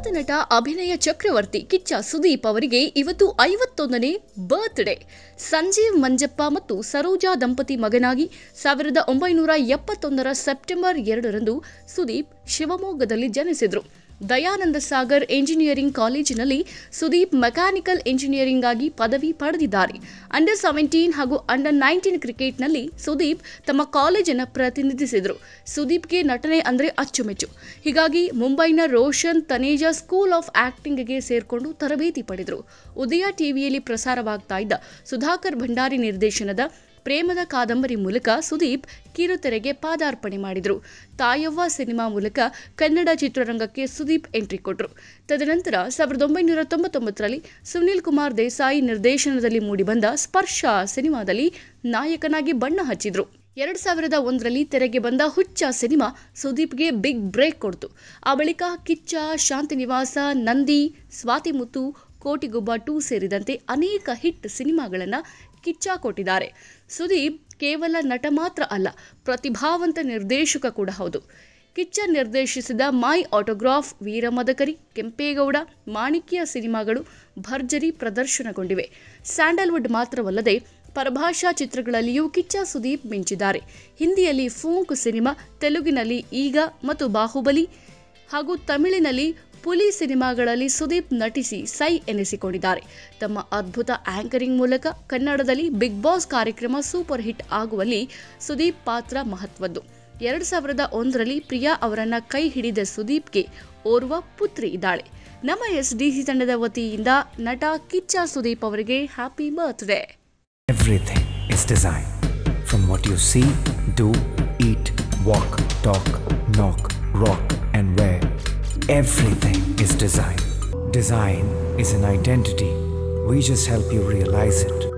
ಖ್ಯಾತ ನಟ ಅಭಿನಯ ಚಕ್ರವರ್ತಿ ಕಿಚ್ಚ ಸುದೀಪ್ ಅವರಿಗೆ ಇವತ್ತು ಐವತ್ತೊಂದನೇ ಬರ್ತ್ಡೇ ಸಂಜೀವ್ ಮಂಜಪ್ಪ ಮತ್ತು ಸರೋಜಾ ದಂಪತಿ ಮಗನಾಗಿ ಸಾವಿರದ ಒಂಬೈನೂರ ಎಪ್ಪತ್ತೊಂದರ ಸೆಪ್ಟೆಂಬರ್ ಎರಡರಂದು ಸುದೀಪ್ ಶಿವಮೊಗ್ಗದಲ್ಲಿ ಜನಿಸಿದರು ದಯಾನಂದ ಸಾಗರ್ ಎಂಜಿನಿಯರಿಂಗ್ ಕಾಲೇಜಿನಲ್ಲಿ ಸುದೀಪ್ ಮೆಕ್ಯಾನಿಕಲ್ ಎಂಜಿನಿಯರಿಂಗ್ ಆಗಿ ಪದವಿ ಪಡೆದಿದ್ದಾರೆ ಅಂಡರ್ ಸೆವೆಂಟೀನ್ ಹಾಗೂ ಅಂಡರ್ ನೈನ್ಟೀನ್ ಕ್ರಿಕೆಟ್ನಲ್ಲಿ ಸುದೀಪ್ ತಮ್ಮ ಕಾಲೇಜನ್ನು ಪ್ರತಿನಿಧಿಸಿದರು ಸುದೀಪ್ಗೆ ನಟನೆ ಅಂದರೆ ಅಚ್ಚುಮೆಚ್ಚು ಹೀಗಾಗಿ ಮುಂಬೈನ ರೋಷನ್ ತನೇಜಾ ಸ್ಕೂಲ್ ಆಫ್ ಆಕ್ಟಿಂಗ್ಗೆ ಸೇರ್ಕೊಂಡು ತರಬೇತಿ ಪಡೆದರು ಉದಯ ಟಿವಿಯಲ್ಲಿ ಪ್ರಸಾರವಾಗ್ತಾ ಇದ್ದ ಸುಧಾಕರ್ ಭಂಡಾರಿ ನಿರ್ದೇಶನದ ಪ್ರೇಮದ ಕಾದಂಬರಿ ಮೂಲಕ ಸುದೀಪ್ ಕಿರುತೆರೆಗೆ ಪಾದಾರ್ಪಣೆ ಮಾಡಿದರು ತಾಯವ್ವ ಸಿನಿಮಾ ಮೂಲಕ ಕನ್ನಡ ಚಿತ್ರರಂಗಕ್ಕೆ ಸುದೀಪ್ ಎಂಟ್ರಿ ಕೊಟ್ಟರು ತದನಂತರ ಸಾವಿರದ ಒಂಬೈನೂರ ತೊಂಬತ್ತೊಂಬತ್ತರಲ್ಲಿ ಸುನಿಲ್ ಕುಮಾರ್ ದೇಸಾಯಿ ನಿರ್ದೇಶನದಲ್ಲಿ ಮೂಡಿಬಂದ ಸ್ಪರ್ಶ ಸಿನಿಮಾದಲ್ಲಿ ನಾಯಕನಾಗಿ ಬಣ್ಣ ಹಚ್ಚಿದ್ರು ಎರಡು ಸಾವಿರದ ಒಂದರಲ್ಲಿ ತೆರೆಗೆ ಬಂದ ಹುಚ್ಚ ಸಿನಿಮಾ ಸುದೀಪ್ಗೆ ಬಿಗ್ ಬ್ರೇಕ್ ಕೊಡ್ತು ಆ ಬಳಿಕ ಕಿಚ್ಚ ಶಾಂತಿನಿವಾಸ ನಂದಿ ಸ್ವಾತಿಮುತ್ತು ಕೋಟಿಗೊಬ್ಬ ಟೂ ಸೇರಿದಂತೆ ಅನೇಕ ಹಿಟ್ ಸಿನಿಮಾಗಳನ್ನು ಕಿಚ್ಚ ಕೊಟ್ಟಿದ್ದಾರೆ ಸುದೀಪ್ ಕೇವಲ ನಟ ಮಾತ್ರ ಅಲ್ಲ ಪ್ರತಿಭಾವಂತ ನಿರ್ದೇಶಕ ಕೂಡ ಹೌದು ಕಿಚ್ಚ ನಿರ್ದೇಶಿಸಿದ ಮೈ ಆಟೋಗ್ರಾಫ್ ವೀರಮದಕರಿ ಕೆಂಪೇಗೌಡ ಮಾಣಿಕ್ಯ ಸಿನಿಮಾಗಳು ಭರ್ಜರಿ ಪ್ರದರ್ಶನಗೊಂಡಿವೆ ಸ್ಯಾಂಡಲ್ವುಡ್ ಮಾತ್ರವಲ್ಲದೆ ಪರಭಾಷಾ ಚಿತ್ರಗಳಲ್ಲಿಯೂ ಕಿಚ್ಚ ಸುದೀಪ್ ಮಿಂಚಿದ್ದಾರೆ ಹಿಂದಿಯಲ್ಲಿ ಫೂಂಕ್ ಸಿನಿಮಾ ತೆಲುಗಿನಲ್ಲಿ ಈಗ ಮತ್ತು ಬಾಹುಬಲಿ ಹಾಗೂ ತಮಿಳಿನಲ್ಲಿ ಪುಲಿ ಸಿನಿಮಾಗಳಲ್ಲಿ ಸುದೀಪ್ ನಟಿಸಿ ಸೈ ಎನಿಸಿಕೊಂಡಿದ್ದಾರೆ ತಮ್ಮ ಅದ್ಭುತ ಆಂಕರಿಂಗ್ ಮೂಲಕ ಕನ್ನಡದಲ್ಲಿ ಬಿಗ್ ಬಾಸ್ ಕಾರ್ಯಕ್ರಮ ಸೂಪರ್ ಹಿಟ್ ಆಗುವಲ್ಲಿ ಸುದೀಪ್ ಪಾತ್ರ ಮಹತ್ವದ್ದು ಎರಡು ಸಾವಿರದ ಒಂದರಲ್ಲಿ ಪ್ರಿಯಾ ಅವರನ್ನ ಕೈ ಹಿಡಿದ ಸುದೀಪ್ಗೆ ಓರ್ವ ಪುತ್ರಿ ಇದ್ದಾಳೆ ನಮ್ಮ ಎಸ್ ಡಿಸಿ ತಂಡದ ವತಿಯಿಂದ ನಟ ಕಿಚ್ಚ ಸುದೀಪ್ ಅವರಿಗೆ happy birthday Everything is design. From what you see, do, eat, walk, talk, knock, rock, and wear. Everything is design. Design is an identity. We just help you realize it.